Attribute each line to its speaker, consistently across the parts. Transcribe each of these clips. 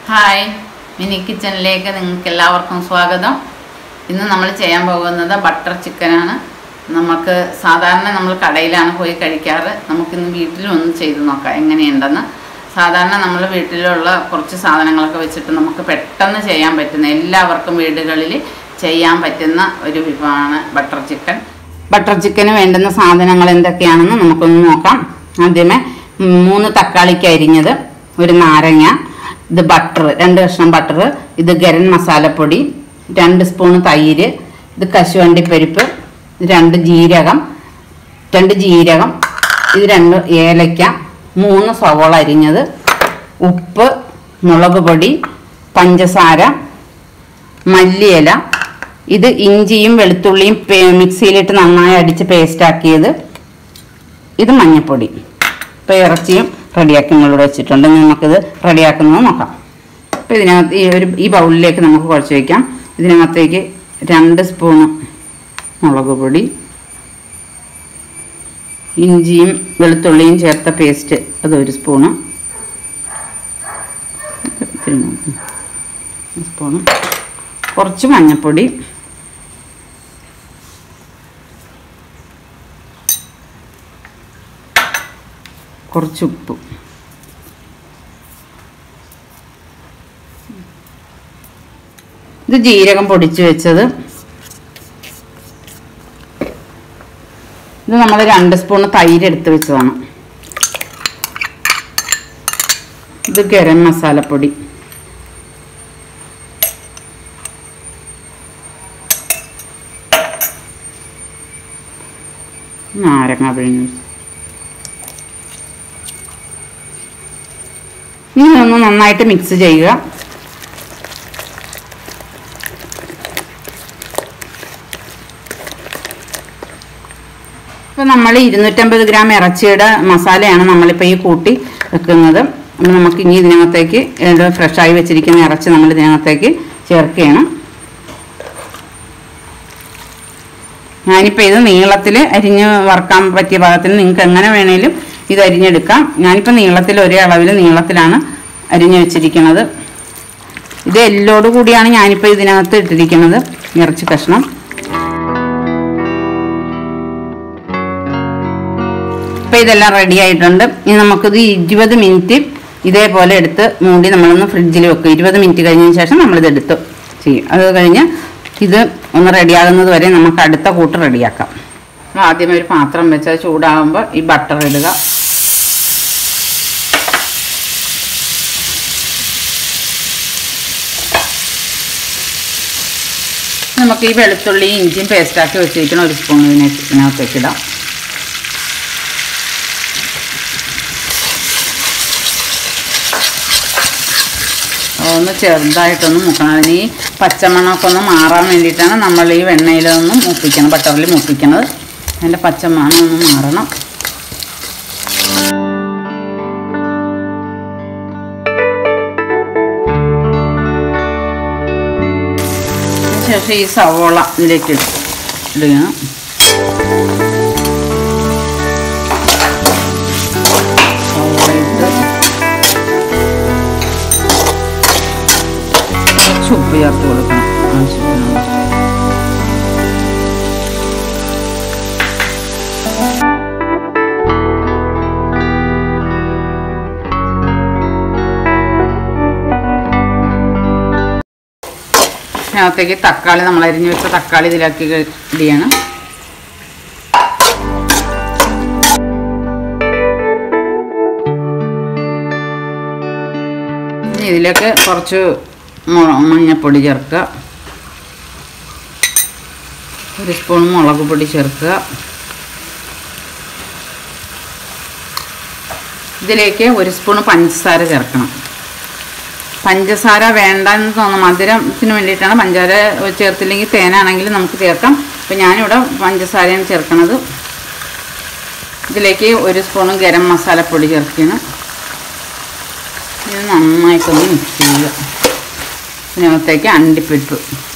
Speaker 1: Hi mini കിച്ചണിലേക്ക് നിങ്ങൾക്ക് എല്ലാവർക്കും സ്വാഗതം ഇന്ന് നമ്മൾ ചെയ്യാൻ പോകുന്നത് ബട്ടർ ചിക്കനാണ് നമുക്ക് സാധാരണ നമ്മൾ കടയിലാണ് പോയി കഴിക്കാറ് നമുക്കിന്ന് വീട്ടിലും ഒന്ന് ചെയ്ത് നോക്കാം എങ്ങനെയുണ്ടെന്ന് സാധാരണ നമ്മൾ വീട്ടിലുള്ള കുറച്ച് സാധനങ്ങളൊക്കെ വെച്ചിട്ട് നമുക്ക് പെട്ടെന്ന് ചെയ്യാൻ പറ്റുന്ന എല്ലാവർക്കും വീടുകളിൽ ചെയ്യാൻ പറ്റുന്ന ഒരു വിഭവമാണ് ബട്ടർ ചിക്കൻ ബട്ടർ ചിക്കന് വേണ്ടുന്ന സാധനങ്ങൾ എന്തൊക്കെയാണെന്ന് നമുക്കൊന്ന് നോക്കാം ആദ്യമേ ഉം, മൂന്ന് തക്കാളിക്ക് അരിഞ്ഞത് ഒരു നാരങ്ങ ഇത് ബട്ടർ രണ്ട് കഷ്ണം ബട്ടർ ഇത് ഗരം മസാലപ്പൊടി രണ്ട് സ്പൂൺ തൈര് ഇത് കശുവണ്ടിപ്പരിപ്പ് ഇത് രണ്ട് ജീരകം രണ്ട് ജീരകം ഇത് രണ്ട് ഏലക്ക മൂന്ന് സവോള അരിഞ്ഞത് ഉപ്പ് മുളക് പൊടി പഞ്ചസാര മല്ലിയില ഇത് ഇഞ്ചിയും വെളുത്തുള്ളിയും പേ- മിക്സിയിലിട്ട് നന്നായി അടിച്ച് പേസ്റ്റ് ആക്കിയത് ഇത് മഞ്ഞൾപ്പൊടി ഇപ്പോൾ ഇറച്ചിയും റെഡിയാക്കി നമ്മളിവിടെ വെച്ചിട്ടുണ്ട് ഇനി നമുക്കിത് റെഡിയാക്കുന്നത് നോക്കാം അപ്പോൾ ഇതിനകത്ത് ഈ ഒരു ഈ ബൗളിലേക്ക് നമുക്ക് കുഴച്ച് വയ്ക്കാം ഇതിനകത്തേക്ക് രണ്ട് സ്പൂണ് മുളക് പൊടി ഇഞ്ചിയും വെളുത്തുള്ളിയും ചേർത്ത പേസ്റ്റ് അത് ഒരു സ്പൂണ് ഇത്തിരി നോക്ക്. ഒരു സ്പൂണ് കുറച്ച് മഞ്ഞൾപ്പൊടി കുറച്ച് ഉപ്പ് ഇത് ജീരകം പൊടിച്ചു വെച്ചത് ഇത് നമ്മൾ രണ്ട് സ്പൂൺ തൈര് എടുത്ത് വെച്ചതാണ് ഇത് ഗരം മസാലപ്പൊടി നാരങ്ങ പിഴിഞ്ഞു ഇനി ഇതൊന്ന് നന്നായിട്ട് മിക്സ് ചെയ്യുക ഇപ്പം നമ്മൾ ഇരുന്നൂറ്റമ്പത് ഗ്രാം ഇറച്ചിയുടെ മസാലയാണ് നമ്മളിപ്പോൾ ഈ കൂട്ടി വെക്കുന്നത് അപ്പം നമുക്ക് ഇനി ഇതിനകത്തേക്ക് ഫ്രഷായി വെച്ചിരിക്കുന്ന ഇറച്ചി നമ്മൾ ഇതിനകത്തേക്ക് ചേർക്കുകയാണ് ഞാനിപ്പോൾ ഇത് നീളത്തിൽ അരിഞ്ഞ് വറക്കാൻ പറ്റിയ ഭാഗത്തിന് നിങ്ങൾക്ക് എങ്ങനെ വേണേലും ഇത് അരിഞ്ഞെടുക്കാം ഞാനിപ്പോൾ നീളത്തിൽ ഒരേ അളവിൽ നീളത്തിലാണ് അരിഞ്ഞ് വെച്ചിരിക്കുന്നത് ഇത് എല്ലോട് കൂടിയാണ് ഞാനിപ്പോൾ ഇതിനകത്ത് ഇട്ടിരിക്കുന്നത് ഇറച്ചി കഷ്ണം ഇപ്പം ഇതെല്ലാം റെഡി ആയിട്ടുണ്ട് ഇനി നമുക്കിത് ഇരുപത് മിനിറ്റ് ഇതേപോലെ എടുത്ത് മൂടി നമ്മളൊന്ന് ഫ്രിഡ്ജിൽ വെക്കും ഇരുപത് മിനിറ്റ് കഴിഞ്ഞതിന് ശേഷം നമ്മളിത് എടുത്ത് ചെയ്യും അത് കഴിഞ്ഞ് ഇത് ഒന്ന് റെഡിയാകുന്നത് വരെ നമുക്ക് അടുത്ത കൂട്ട് റെഡിയാക്കാം ആദ്യമേ ഒരു പാത്രം വെച്ച് അത് ചൂടാകുമ്പോൾ ഈ ബട്ടർ ഇടുക നമുക്ക് ഈ വെളുത്തുള്ളിയും ഇഞ്ചിയും പേസ്റ്റാക്കി വെച്ചിരിക്കണം ഒരു സ്പൂൺ ഇതിനെ ഇതിനകത്തേക്ക് ഇടാം ഒന്ന് ചെറുതായിട്ടൊന്ന് മുക്കണം അതിന് ഈ പച്ചമണമൊക്കെ ഒന്ന് മാറാൻ വേണ്ടിയിട്ടാണ് നമ്മൾ ഈ വെണ്ണയിലൊന്നും മൂപ്പിക്കണം ബട്ടറിൽ മൂപ്പിക്കുന്നത് അതിൻ്റെ പച്ചമണം ഒന്ന് മാറണം ശേഷം ഈ സവോള ഇതിലേക്ക് ഇടുക സവോള ഇട്ട് കുറച്ച് ഉപ്പ് ചേർത്ത് കൊടുക്കണം ആവശ്യത്തിന് അതിനകത്തേക്ക് തക്കാളി നമ്മൾ അരിഞ്ഞു വെച്ച തക്കാളി ഇതിലാക്കി ഇടിയാണ് ഇനി ഇതിലേക്ക് കുറച്ച് മു- മഞ്ഞൾപ്പൊടി ചേർക്കുക ഒരു സ്പൂൺ മുളക് പൊടി ചേർക്കുക ഇതിലേക്ക് ഒരു സ്പൂൺ പഞ്ചസാര ചേർക്കണം പഞ്ചസാര വേണ്ടെന്ന് തോന്നുന്നു മധുരത്തിന് വേണ്ടിയിട്ടാണ് പഞ്ചസാര ചേർത്തില്ലെങ്കിൽ തേനാണെങ്കിൽ നമുക്ക് ചേർക്കാം അപ്പം ഞാനിവിടെ പഞ്ചസാരയാണ് ചേർക്കണത് ഇതിലേക്ക് ഒരു സ്പൂൺ ഗരം മസാലപ്പൊടി ചേർക്കുകയാണ് ഇത് നന്നായിട്ടൊന്ന് മിക്സ് ചെയ്യുക ഇതിനകത്തേക്ക് അണ്ടിപ്പരിപ്പ്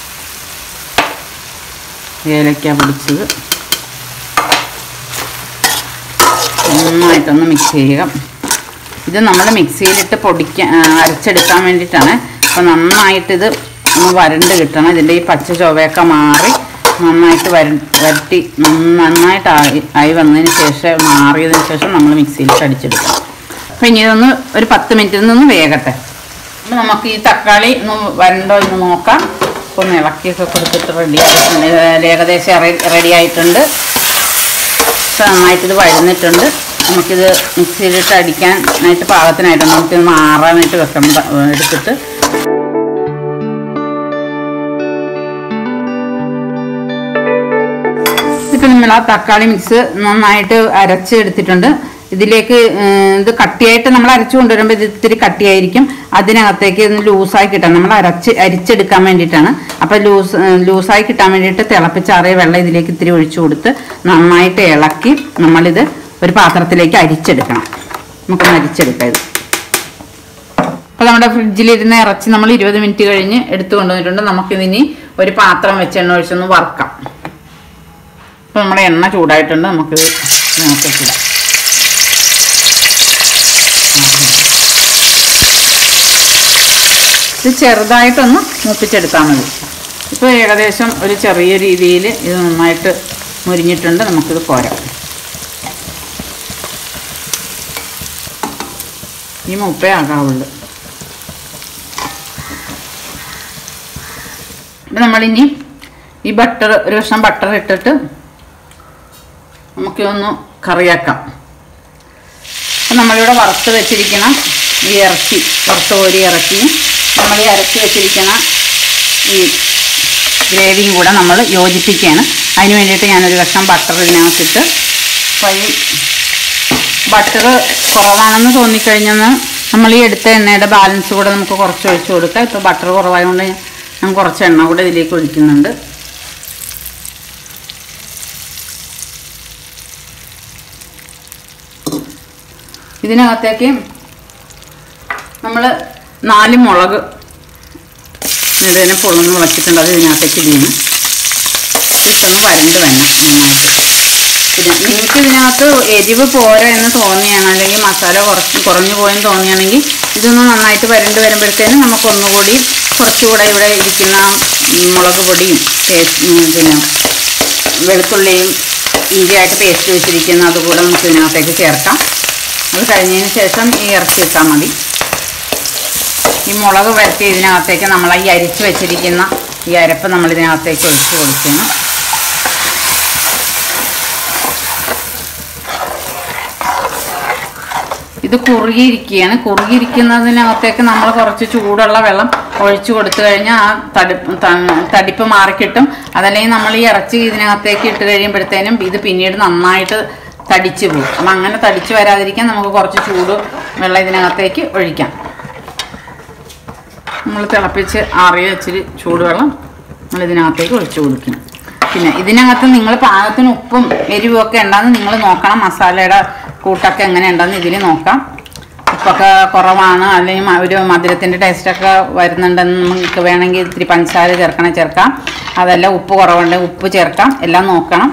Speaker 1: ഏലക്ക പൊടിച്ചത് നന്നായിട്ടൊന്ന് മിക്സ് ചെയ്യുക ഇത് നമ്മൾ മിക്സിയിലിട്ട് പൊടിക്കാൻ അരച്ചെടുക്കാൻ വേണ്ടിയിട്ടാണ് അപ്പോൾ നന്നായിട്ട് ഇത് ഒന്ന് വരണ്ട് കിട്ടണം ഇതിൻ്റെ ഈ പച്ച ചൊവയൊക്കെ മാറി നന്നായിട്ട് വര വരട്ടി നന്ന- നന്നായിട്ട് ആയി ആയി വന്നതിന് ശേഷം മാറിയതിന് ശേഷം നമ്മൾ മിക്സിയിലിട്ട് അടിച്ചെടുക്കണം അപ്പോൾ ഇനി ഇതൊന്ന് ഒരു പത്ത് മിനിറ്റിൽ നിന്ന് വേകട്ടെ അപ്പോൾ നമുക്ക് ഈ തക്കാളി ഒന്ന് വരണ്ടോ എന്ന് നോക്കാം അപ്പോൾ ഒന്ന് ഇളക്കിയൊക്കെ കൊടുത്തിട്ട് റെഡി ആയിട്ടുണ്ട് ഇത് ഏകദേശം റെഡി ആയിട്ടുണ്ട് ഇപ്പം നന്നായിട്ട് ഇത് വഴന്നിട്ടുണ്ട് നമുക്കിത് മിക്സിയിലിട്ട് അടിക്കാനായിട്ട് പാകത്തിനായിട്ട് നമുക്കിത് മാറാനായിട്ട് വെക്കണം ത- എടുത്തിട്ട് ഇപ്പം നമ്മൾ ആ തക്കാളി മിക്സ് നന്നായിട്ട് അരച്ചെടുത്തിട്ടുണ്ട് ഇതിലേക്ക് ഏർ, ഇത് കട്ടിയായിട്ട് നമ്മൾ അരച്ചു കൊണ്ടുവരുമ്പോൾ ഇത് ഇത്തിരി കട്ടിയായിരിക്കും അതിനകത്തേക്ക് ഒന്ന് ലൂസായി കിട്ടാൻ നമ്മൾ അരച്ച് അരിച്ചെടുക്കാൻ വേണ്ടിയിട്ടാണ് അപ്പം ലൂസ് ഏർ, ലൂസായി കിട്ടാൻ വേണ്ടിയിട്ട് തിളപ്പിച്ചാറിയ വെള്ളം ഇതിലേക്ക് ഇത്തിരി ഒഴിച്ചു കൊടുത്ത് നന്നായിട്ട് ഇളക്കി നമ്മളിത് ഒരു പാത്രത്തിലേക്ക് അരിച്ചെടുക്കണം നമുക്കൊന്ന് അരിച്ചെടുക്കാം ഇത് അപ്പോൾ നമ്മുടെ ഫ്രിഡ്ജിലിരുന്ന് ഇറച്ചി നമ്മൾ ഇരുപത് മിനിറ്റ് കഴിഞ്ഞ് എടുത്തു കൊണ്ടുവന്നിട്ടുണ്ട് നമുക്കിതിനി ഒരു പാത്രം വെച്ച് എണ്ണ ഒഴിച്ചൊന്ന് വറുക്കാം അപ്പോൾ നമ്മുടെ എണ്ണ ചൂടായിട്ടുണ്ട് നമുക്കിത് നോക്കിയിടാം ഇത് ചെറുതായിട്ടൊന്ന് മൂപ്പിച്ചെടുത്താൽ മതി ഇപ്പോൾ ഏകദേശം ഒരു ചെറിയ രീതിയിൽ ഇത് നന്നായിട്ട് മുരിഞ്ഞിട്ടുണ്ട് നമുക്കിത് പോരാം ഈ മൂപ്പേ ആകാവുള്ളൂ ഇപ്പം നമ്മളിനി ഈ ബട്ടർ ഒരു കഷ്ണം ബട്ടർ ഇട്ടിട്ട് നമുക്കൊന്ന് കറിയാക്കാം അപ്പം നമ്മളിവിടെ വറുത്ത് വെച്ചിരിക്കുന്ന ഈ ഇറച്ചി വറുത്ത് കോരി ഇറച്ചിയും നമ്മൾ ഈ അരച്ച് വെച്ചിരിക്കുന്ന ഈ ഗ്രേവിയും കൂടെ നമ്മൾ യോജിപ്പിക്കുകയാണ് അതിന് വേണ്ടിയിട്ട് ഞാനൊരു കഷ്ണം ബട്ടർ ഇതിനകത്തിട്ട് അപ്പോൾ ഈ ബട്ടർ കുറവാണെന്ന് തോന്നിക്കഴിഞ്ഞാൽ നമ്മൾ ഈ എടുത്ത എണ്ണയുടെ ബാലൻസ് കൂടെ നമുക്ക് കുറച്ച് ഒഴിച്ച് കൊടുക്കാം ഇപ്പോൾ ബട്ടർ കുറവായതുകൊണ്ട് ഞാൻ കുറച്ച് എണ്ണ കൂടെ ഇതിലേക്ക് ഒഴിക്കുന്നുണ്ട് ഇതിനകത്തേക്ക് നമ്മൾ നാല് മുളക് ഇതിനെ പൊളന്ന് വച്ചിട്ടുണ്ട് അത് ഇതിനകത്തേക്ക് ഇടിയാണ് ഇട്ടൊന്ന് വരണ്ട് വേണം നന്നായിട്ട് പിന്നെ നിങ്ങൾക്ക് ഇതിനകത്ത് എരിവ് പോരാ എന്ന് തോന്നിയാണ് അല്ലെങ്കിൽ മസാല കുറച്ച് കുറഞ്ഞു പോയെന്ന് തോന്നിയാണെങ്കിൽ ഇതൊന്ന് നന്നായിട്ട് വരണ്ട് വരുമ്പോഴത്തേനും നമുക്കൊന്നുകൂടി കുറച്ചുകൂടെ ഇവിടെ ഇരിക്കുന്ന ഉം, മുളക് പൊടിയും പേസ്റ്റ് ഉം, പിന്നെ വെളുത്തുള്ളിയും ഇഞ്ചിയായിട്ട് പേസ്റ്റ് വെച്ചിരിക്കുന്ന അതുകൂടെ നമുക്ക് ഇതിനകത്തേക്ക് ചേർക്കാം അത് കഴിഞ്ഞതിന് ശേഷം ഈ ഇറച്ചി ഇട്ടാൽ മതി ഈ മുളക് വരട്ടി ഇതിനകത്തേക്ക് നമ്മൾ ഈ അരിച്ച് വെച്ചിരിക്കുന്ന ഈ അരപ്പ് നമ്മൾ ഇതിനകത്തേക്ക് ഒഴിച്ച് കൊടുക്കണം ഇത് കുറുകിയിരിക്കുകയാണ് കുറുകിയിരിക്കുന്നതിനകത്തേക്ക് നമ്മൾ കുറച്ച് ചൂടുള്ള വെള്ളം ഒഴിച്ചു കൊടുത്തു കഴിഞ്ഞാൽ ആ തടിപ്പ് ത- തടിപ്പ് മാറിക്കിട്ടും അതല്ലെങ്കിൽ നമ്മൾ ഈ ഇറച്ചി ഇതിനകത്തേക്ക് ഇട്ട് കഴിയുമ്പോഴത്തേനും ഇത് പിന്നീട് നന്നായിട്ട് തടിച്ചു പോകും അപ്പം അങ്ങനെ തടിച്ചു വരാതിരിക്കാൻ നമുക്ക് കുറച്ച് ചൂട് വെള്ളം ഇതിനകത്തേക്ക് ഒഴിക്കാം നമ്മൾ തിളപ്പിച്ച് ആറിയ ഇച്ചിരി ചൂടുവെള്ളം നമ്മൾ ഇതിനകത്തേക്ക് ഒഴിച്ചു കൊടുക്കണം പിന്നെ ഇതിനകത്ത് നിങ്ങൾ പാകത്തിന് ഉപ്പും എരിവും ഒക്കെ ഉണ്ടെന്ന് നിങ്ങൾ നോക്കണം മസാലയുടെ കൂട്ടൊക്കെ എങ്ങനെ ഉണ്ടെന്ന് ഇതിൽ നോക്കാം ഉപ്പൊക്കെ കുറവാണ് അല്ലെങ്കിൽ മ- ഒരു മധുരത്തിൻ്റെ ടേസ്റ്റൊക്കെ വരുന്നുണ്ടെന്ന് നിങ്ങൾക്ക് വേണമെങ്കിൽ ഇത്തിരി പഞ്ചസാര ചേർക്കണേ ചേർക്കാം അതല്ല ഉപ്പ് കുറവുണ്ടെങ്കിൽ ഉപ്പ് ചേർക്കാം എല്ലാം നോക്കണം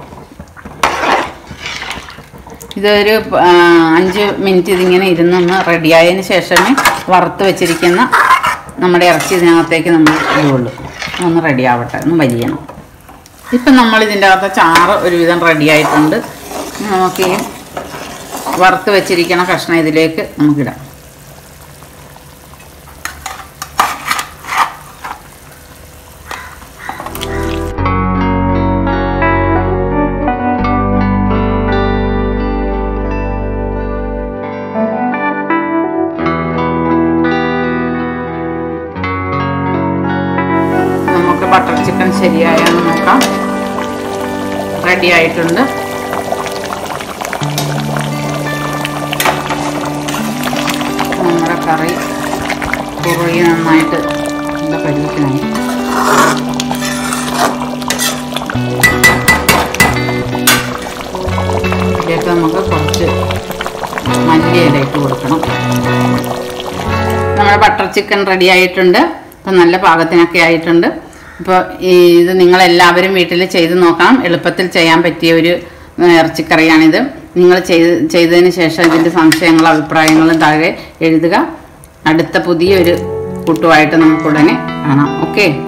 Speaker 1: ഇതൊരു ആ, അഞ്ച് മിനിറ്റ് ഇതിങ്ങനെ ഇരുന്നൊന്ന് റെഡിയായതിന് ശേഷമേ വറുത്ത് വെച്ചിരിക്കുന്ന നമ്മുടെ ഇറച്ചി ഇതിനകത്തേക്ക് നമ്മൾ ഇടുള്ളൂ ഒന്ന് റെഡി ആവട്ടെ ഒന്ന് വലിയണം ഇപ്പം നമ്മൾ ഇതിൻ്റെ അകത്ത് ചാറ് ഒരുവിധം റെഡി ആയിട്ടുണ്ട് ഇനി നമുക്ക് ഈ വറുത്ത് വെച്ചിരിക്കണ കഷ്ണം ഇതിലേക്ക് നമുക്കിടാം നമുക്ക് ബട്ടർ ചിക്കൻ ശരിയായെന്ന് നോക്കാം റെഡി ആയിട്ടുണ്ട് നമ്മുടെ കറി കുറുകി നന്നായിട്ട് നല്ല പരീക്ഷനായി ഇതിലേക്ക് നമുക്ക് കുറച്ച് മല്ലിയില ഇട്ട് കൊടുക്കണം നമ്മുടെ ബട്ടർ ചിക്കൻ റെഡി ആയിട്ടുണ്ട് ഇപ്പം നല്ല പാകത്തിനൊക്കെ ആയിട്ടുണ്ട് ഇപ്പോൾ ഈ ഇത് നിങ്ങളെല്ലാവരും വീട്ടിൽ ചെയ്ത് നോക്കണം എളുപ്പത്തിൽ ചെയ്യാൻ പറ്റിയ ഒരു ഏഹ്, ഇറച്ചിക്കറിയാണിത് നിങ്ങൾ ചെയ്ത് ചെയ്തതിന് ശേഷം ഇതിൻ്റെ സംശയങ്ങളും അഭിപ്രായങ്ങളും താഴെ എഴുതുക അടുത്ത പുതിയൊരു കൂട്ടുമായിട്ട് നമുക്ക് ഉടനെ കാണാം ഓക്കെ